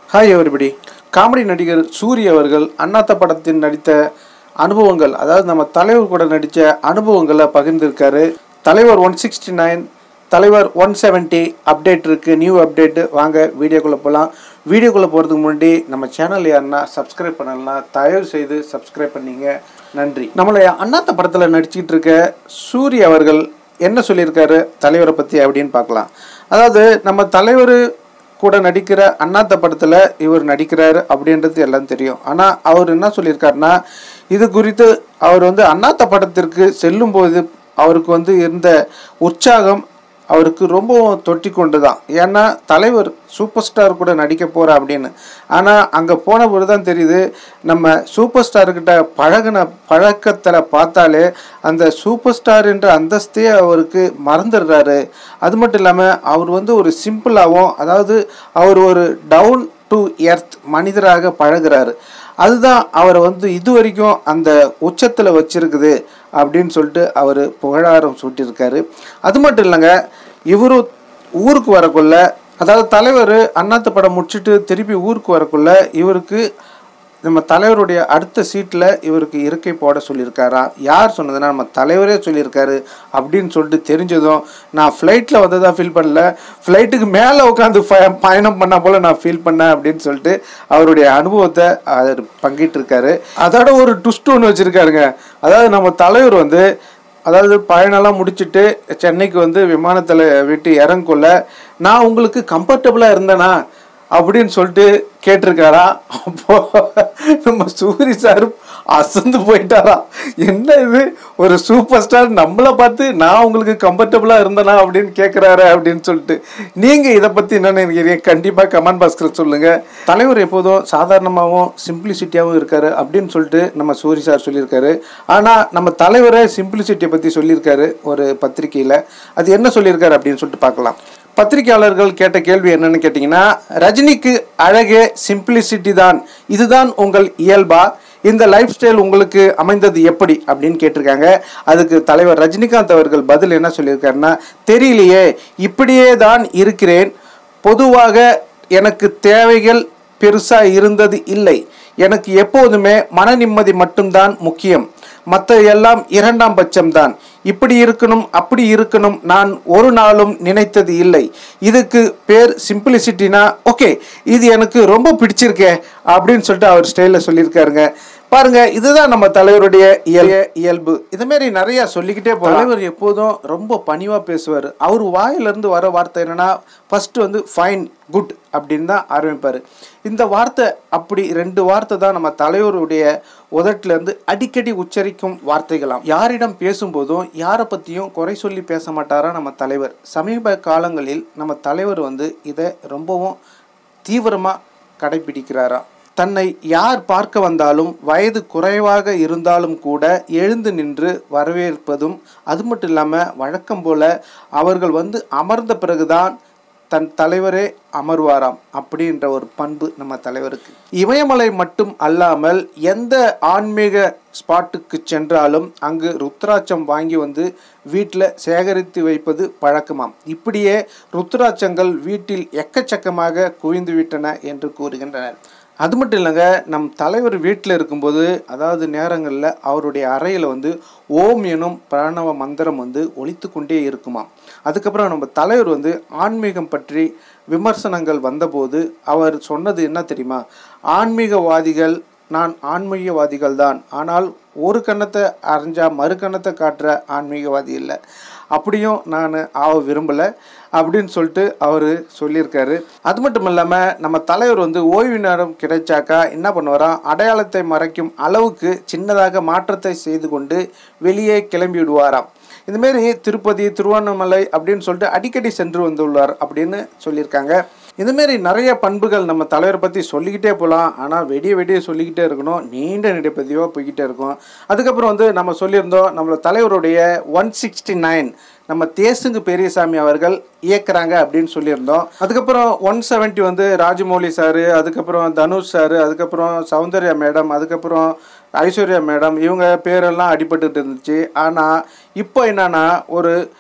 Hi everybody comedy நடிகர் சூரிய அவர்கள் அண்ணாத்த படத்தில் நடித்த அனுபவங்கள் அதாவது நம்ம தலைவர் கூட நடித்த அனுபவங்களை பகிர்ந்திருக்காரு தலைவர் ஒன் சிக்ஸ்டி நைன் தலைவர் ஒன் செவன்ட்டி அப்டேட் இருக்குது நியூ அப்டேட்டு வாங்க வீடியோக்குள்ளே போகலாம் வீடியோக்குள்ளே போகிறதுக்கு முன்னாடி நம்ம சேனல் யாருன்னா சப்ஸ்கிரைப் பண்ணலாம் தயவு செய்து சப்ஸ்கிரைப் பண்ணீங்க நன்றி நம்மளுடைய அண்ணாத்த படத்தில் நடிச்சிட்டு இருக்க சூரிய அவர்கள் என்ன சொல்லியிருக்காரு தலைவரை பற்றி அப்படின்னு பார்க்கலாம் அதாவது நம்ம தலைவர் கூட நடிக்கிற அண்ணாத்த படத்தில் இவர் நடிக்கிறாரு அப்படின்றது எல்லாம் தெரியும் ஆனால் அவர் என்ன சொல்லியிருக்காருன்னா இது குறித்து அவர் வந்து அண்ணாத்த படத்திற்கு செல்லும்போது அவருக்கு வந்து இருந்த உற்சாகம் அவருக்கு ரொம்பவும் தொட்டி கொண்டு தான் ஏன்னா தலைவர் சூப்பர் ஸ்டார் கூட நடிக்க போகிறா அப்படின்னு ஆனால் அங்கே போன போது தான் தெரியுது நம்ம சூப்பர் ஸ்டார்கிட்ட பழகின பழக்கத்தில் பார்த்தாலே அந்த சூப்பர் ஸ்டார் என்ற அந்தஸ்தே அவருக்கு மறந்துடுறாரு அது மட்டும் இல்லாமல் அவர் வந்து ஒரு சிம்பிளாகவும் அதாவது அவர் ஒரு டவுன் டு எர்த் மனிதராக பழகுறாரு அதுதான் அவரை வந்து இது வரைக்கும் அந்த உச்சத்தில் வச்சிருக்குது அப்படின்னு சொல்லிட்டு அவர் புகழாரம் சூட்டியிருக்காரு அது மட்டும் இல்லைங்க இவரும் ஊருக்கு வரக்குள்ள அதாவது தலைவர் அண்ணாத்து படம் முடிச்சுட்டு திருப்பி ஊருக்கு வரக்குள்ள இவருக்கு நம்ம தலைவருடைய அடுத்த சீட்டில் இவருக்கு இருக்கை போட சொல்லியிருக்காரா யார் சொன்னதுன்னா நம்ம தலைவரே சொல்லியிருக்காரு அப்படின்னு சொல்லிட்டு தெரிஞ்சதும் நான் ஃப்ளைட்டில் வந்ததாக ஃபீல் பண்ணல ஃப்ளைட்டுக்கு மேலே உட்காந்து பயணம் பண்ண போல் நான் ஃபீல் பண்ணேன் அப்படின்னு சொல்லிட்டு அவருடைய அனுபவத்தை அவர் பங்கிட்டு அதோட ஒரு ட்விஸ்ட் ஒன்று வச்சுருக்காருங்க அதாவது நம்ம தலைவர் வந்து அதாவது பயணம்லாம் முடிச்சுட்டு சென்னைக்கு வந்து விமானத்தில் விட்டு இறங்கக்குள்ள நான் உங்களுக்கு கம்ஃபர்டபுளாக இருந்தேனா அப்படின்னு சொல்லிட்டு கேட்டிருக்காரா அப்போ நம்ம சூரி சார் அசந்து போயிட்டாரா என்ன இது ஒரு சூப்பர் ஸ்டார் நம்மளை பார்த்து நான் உங்களுக்கு கம்ஃபர்டபுளாக இருந்தேனா அப்படின்னு கேட்குறாரு அப்படின்னு சொல்லிட்டு நீங்கள் இதை பற்றி என்ன நினைக்கிறீங்க கண்டிப்பாக கமெண்ட் பாக்ஸில் சொல்லுங்கள் தலைவர் எப்போதும் சாதாரணமாகவும் சிம்பிளிசிட்டியாகவும் இருக்காரு அப்படின்னு சொல்லிட்டு நம்ம சூரி சார் சொல்லியிருக்காரு ஆனால் நம்ம தலைவரை சிம்பிளிசிட்டியை பற்றி சொல்லியிருக்காரு ஒரு பத்திரிக்கையில் அது என்ன சொல்லியிருக்காரு அப்படின்னு சொல்லிட்டு பார்க்கலாம் பத்திரிகையாளர்கள் கேட்ட கேள்வி என்னன்னு கேட்டிங்கன்னா ரஜினிக்கு அழகே சிம்பிளிசிட்டி தான் இதுதான் உங்கள் இயல்பா இந்த லைஃப் ஸ்டைல் உங்களுக்கு அமைந்தது எப்படி அப்படின்னு கேட்டிருக்காங்க அதுக்கு தலைவர் ரஜினிகாந்த் அவர்கள் பதில் என்ன சொல்லியிருக்காருன்னா தெரியலையே இப்படியே தான் இருக்கிறேன் பொதுவாக எனக்கு தேவைகள் பெருசாக இருந்தது இல்லை எனக்கு எப்போதுமே மன நிம்மதி மட்டும்தான் முக்கியம் மற்ற எல்லாம் இரண்டாம் பட்சம்தான் இப்படி இருக்கணும் அப்படி இருக்கணும் நான் ஒரு நாளும் நினைத்தது இல்லை இதுக்கு பேர் சிம்பிளிசிட்டினா ஓகே இது எனக்கு ரொம்ப பிடிச்சிருக்கே அப்படின்னு சொல்லிட்டு அவர் ஸ்டைலில் சொல்லியிருக்காருங்க பாருங்க இதுதான் நம்ம தலைவருடைய இயல் இயல்பு இது மாதிரி நிறைய சொல்லிக்கிட்டே போகலாம் தலைவர் எப்போதும் ரொம்ப பணிவாக பேசுவார் அவர் வாயிலிருந்து வர வார்த்தை என்னன்னா ஃபர்ஸ்ட் வந்து ஃபைன் குட் அப்படின்னு தான் ஆரம்பிப்பார் இந்த வார்த்தை அப்படி ரெண்டு வார்த்தை தான் நம்ம தலைவருடைய உதட்டிலேருந்து அடிக்கடி உச்சரிக்கும் வார்த்தைகளாம் யாரிடம் பேசும்போதும் யாரை பற்றியும் குறை சொல்லி பேச மாட்டாரா நம்ம தலைவர் சமீப காலங்களில் நம்ம தலைவர் வந்து இதை ரொம்பவும் தீவிரமாக கடைபிடிக்கிறாராம் தன்னை யார் பார்க்க வந்தாலும் வயது குறைவாக இருந்தாலும் கூட எழுந்து நின்று வரவேற்பதும் அது மட்டும் இல்லாமல் வழக்கம் போல அவர்கள் வந்து அமர்ந்த பிறகுதான் தன் தலைவரே அமர்வாராம் அப்படின்ற ஒரு பண்பு நம்ம தலைவருக்கு இமயமலை மட்டும் அல்லாமல் எந்த ஆன்மீக ஸ்பாட்டுக்கு சென்றாலும் அங்கு ருத்ராட்சம் வாங்கி வந்து வீட்டில் சேகரித்து வைப்பது பழக்கமாம் இப்படியே ருத்ராட்சங்கள் வீட்டில் எக்கச்சக்கமாக குவிந்து விட்டன என்று கூறுகின்றனர் அது மட்டும் இல்லைங்க நம் தலைவர் வீட்டில் இருக்கும்போது அதாவது நேரங்களில் அவருடைய அறையில் வந்து ஓம் எனும் பிரணவ மந்திரம் வந்து ஒழித்து கொண்டே இருக்குமாம் அதுக்கப்புறம் நம்ம தலைவர் வந்து ஆன்மீகம் பற்றி விமர்சனங்கள் வந்தபோது அவர் சொன்னது என்ன தெரியுமா ஆன்மீகவாதிகள் நான் ஆன்மீகவாதிகள் தான் ஆனால் ஒரு கண்ணத்தை அரைஞ்சா மறு கண்ணத்தை காட்டுற ஆன்மீகவாதி இல்லை அப்படியும் நான் ஆக விரும்பலை அப்படின்னு சொல்லிட்டு அவர் சொல்லியிருக்காரு அது மட்டும் இல்லாமல் நம்ம தலைவர் வந்து ஓய்வு நேரம் கிடைச்சாக்கா என்ன பண்ணுவாராம் அடையாளத்தை மறைக்கும் அளவுக்கு சின்னதாக மாற்றத்தை செய்து கொண்டு வெளியே கிளம்பி விடுவாராம் இதுமாரி திருப்பதி திருவண்ணாமலை அப்படின்னு சொல்லிட்டு அடிக்கடி சென்று வந்துள்ளார் அப்படின்னு சொல்லியிருக்காங்க இதுமாரி நிறைய பண்புகள் நம்ம தலைவரை பற்றி சொல்லிக்கிட்டே போகலாம் ஆனால் வெடிய வெடிய சொல்லிக்கிட்டே இருக்கணும் நீண்ட நெடுப்பதிவாக போய்கிட்டே இருக்கும் அதுக்கப்புறம் வந்து நம்ம சொல்லியிருந்தோம் நம்மளோட தலைவருடைய ஒன் சிக்ஸ்டி நைன் நம்ம தேசுங்கு பெரியசாமி அவர்கள் இயக்குறாங்க அப்படின்னு சொல்லியிருந்தோம் அதுக்கப்புறம் ஒன் செவன்ட்டி வந்து ராஜமௌலி சார் அதுக்கப்புறம் தனுஷ் சார் அதுக்கப்புறம் சௌந்தர்யா மேடம் அதுக்கப்புறம் ஐஸ்வர்யா மேடம் இவங்க பேரெல்லாம் அடிபட்டுட்டு இருந்துச்சு ஆனால் இப்போ என்னன்னா ஒரு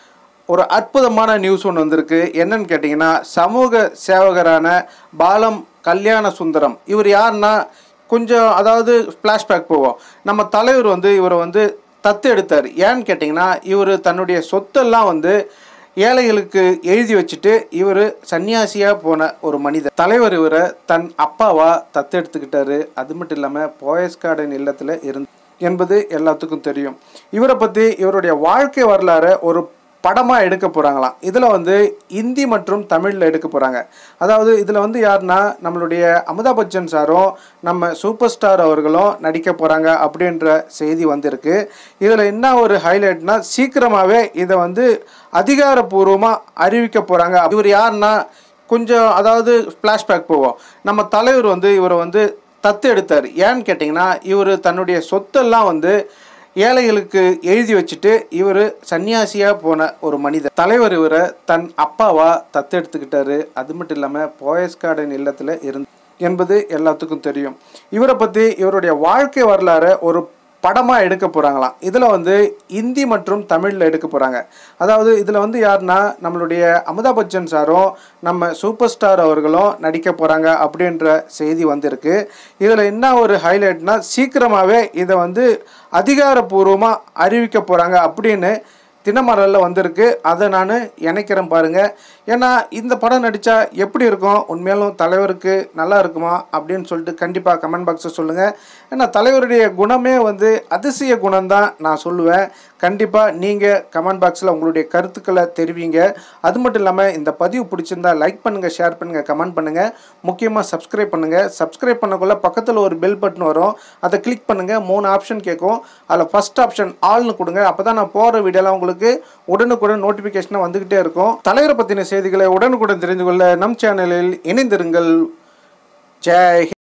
ஒரு அற்புதமான நியூஸ் ஒன்று வந்திருக்கு என்னன்னு கேட்டிங்கன்னா சமூக சேவகரான பாலம் கல்யாண சுந்தரம் இவர் யாருன்னா கொஞ்சம் அதாவது ஃப்ளாஷ்பேக் போவோம் நம்ம தலைவர் வந்து இவரை வந்து தத்து எடுத்தார் ஏன்னு கேட்டிங்கன்னா இவர் தன்னுடைய சொத்தெல்லாம் வந்து ஏழைகளுக்கு எழுதி வச்சுட்டு இவர் சன்னியாசியாக போன ஒரு மனிதர் தலைவர் இவரை தன் அப்பாவா தத்தெடுத்துக்கிட்டாரு அது மட்டும் இல்லாமல் போயஸ் கார்டன் இல்லத்தில் இருந்து என்பது எல்லாத்துக்கும் தெரியும் இவரை பற்றி இவருடைய வாழ்க்கை வரலாறு ஒரு படமாக எடுக்க போகிறாங்களாம் இதில் வந்து இந்தி மற்றும் தமிழில் எடுக்க போகிறாங்க அதாவது இதில் வந்து யாருன்னா நம்மளுடைய அமிதாப் பச்சன் சாரும் நம்ம சூப்பர் ஸ்டார் அவர்களும் நடிக்க போகிறாங்க அப்படின்ற செய்தி வந்திருக்கு இதில் என்ன ஒரு ஹைலைட்னா சீக்கிரமாகவே இதை வந்து அதிகாரப்பூர்வமாக அறிவிக்க போகிறாங்க இவர் யாருன்னா கொஞ்சம் அதாவது ஃப்ளாஷ்பேக் போவோம் நம்ம தலைவர் வந்து இவரை வந்து தத்து எடுத்தார் ஏன்னு கேட்டிங்கன்னா இவர் தன்னுடைய சொத்தெல்லாம் வந்து ஏழைகளுக்கு எழுதி வச்சுட்டு இவர் சன்னியாசியாக போன ஒரு மனிதர் தலைவர் இவரை தன் அப்பாவா தத்தெடுத்துக்கிட்டாரு அது மட்டும் இல்லாமல் போயஸ் கார்டன் இல்லத்தில் இருந்து என்பது எல்லாத்துக்கும் தெரியும் இவரை பற்றி இவருடைய வாழ்க்கை வரலாறு ஒரு படமாக எடுக்க போகிறாங்களாம் இதில் வந்து இந்தி மற்றும் தமிழில் எடுக்க போகிறாங்க அதாவது இதில் வந்து யாருன்னா நம்மளுடைய அமிதாப் பச்சன் சாரும் நம்ம சூப்பர் ஸ்டார் அவர்களும் நடிக்க போகிறாங்க அப்படின்ற செய்தி வந்திருக்கு இதில் என்ன ஒரு ஹைலைட்னா சீக்கிரமாகவே இதை வந்து அதிகாரப்பூர்வமாக அறிவிக்க போகிறாங்க அப்படின்னு தினமலரில் வந்திருக்கு அதை நான் இணைக்கிறேன் பாருங்கள் ஏன்னா இந்த படம் நடித்தா எப்படி இருக்கும் உண்மையாலும் தலைவருக்கு நல்லா இருக்குமா அப்படின்னு சொல்லிட்டு கண்டிப்பாக கமெண்ட் பாக்ஸில் சொல்லுங்கள் ஏன்னா தலைவருடைய குணமே வந்து அதிசய குணம் தான் நான் சொல்லுவேன் கண்டிப்பாக நீங்கள் கமெண்ட் பாக்ஸில் உங்களுடைய கருத்துக்களை தெரிவிங்க அது மட்டும் இல்லாமல் இந்த பதிவு பிடிச்சிருந்தா லைக் பண்ணுங்கள் ஷேர் பண்ணுங்கள் கமெண்ட் பண்ணுங்கள் முக்கியமாக சப்ஸ்கிரைப் பண்ணுங்கள் சப்ஸ்கிரைப் பண்ணக்குள்ள பக்கத்தில் ஒரு பெல் பட்டன் வரும் அதை கிளிக் பண்ணுங்கள் மூணு ஆப்ஷன் கேட்கும் அதில் ஃபஸ்ட் ஆப்ஷன் ஆல்னு கொடுங்க அப்போ தான் நான் போகிற வீடியோலாம் உங்களுக்கு உடனுக்குடன் நோட்டிஃபிகேஷனாக வந்துக்கிட்டே இருக்கும் தலைவரை பற்றின செய்திகளை உடனுக்குடன் தெரிந்து கொள்ள நம் சேனலில் இணைந்திருங்கள் ஜெய் ஹிந்த்.